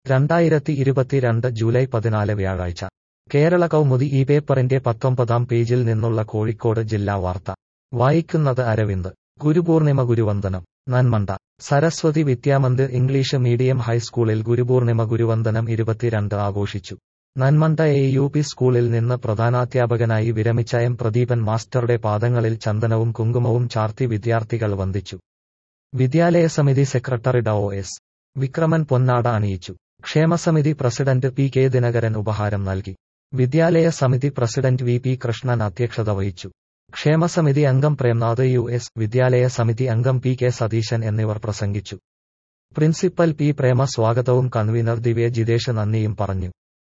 രണ്ടായിരത്തി ഇരുപത്തിരണ്ട് ജൂലൈ പതിനാല് വ്യാഴാഴ്ച കേരള കൗമുദി ഈ പേപ്പറിന്റെ പത്തൊമ്പതാം പേജിൽ നിന്നുള്ള കോഴിക്കോട് ജില്ലാ വാർത്ത വായിക്കുന്നത് അരവിന്ദ് ഗുരുപൂർണിമ ഗുരുവന്ദനം നന്മണ്ട സരസ്വതി വിദ്യാമന്ദിർ ഇംഗ്ലീഷ് മീഡിയം ഹൈസ്കൂളിൽ ഗുരുപൂർണിമ ഗുരുവന്ദനം ഇരുപത്തിരണ്ട് ആഘോഷിച്ചു നന്മണ്ട എ യു പി സ്കൂളിൽ നിന്ന് പ്രധാനാധ്യാപകനായി വിരമിച്ച എം പ്രദീപൻ മാസ്റ്ററുടെ പാദങ്ങളിൽ ചന്ദനവും കുങ്കുമവും ചാർത്തി വിദ്യാർത്ഥികൾ വന്ദിച്ചു വിദ്യാലയ സമിതി സെക്രട്ടറി ഡോ എസ് വിക്രമൻ പൊന്നാട അണിയിച്ചു ക്ഷേമസമിതി പ്രസിഡന്റ് പി കെ ദിനകരൻ ഉപഹാരം നൽകി വിദ്യാലയ സമിതി പ്രസിഡന്റ് വി പി കൃഷ്ണൻ അധ്യക്ഷത വഹിച്ചു ക്ഷേമസമിതി അംഗം പ്രേംനാഥ് യു എസ് വിദ്യാലയ സമിതി അംഗം പി കെ സതീശൻ എന്നിവർ പ്രസംഗിച്ചു പ്രിൻസിപ്പൽ പി പ്രേമ സ്വാഗതവും കൺവീനർ ദിവ്യ ജിതേഷ് നന്ദിയും പറഞ്ഞു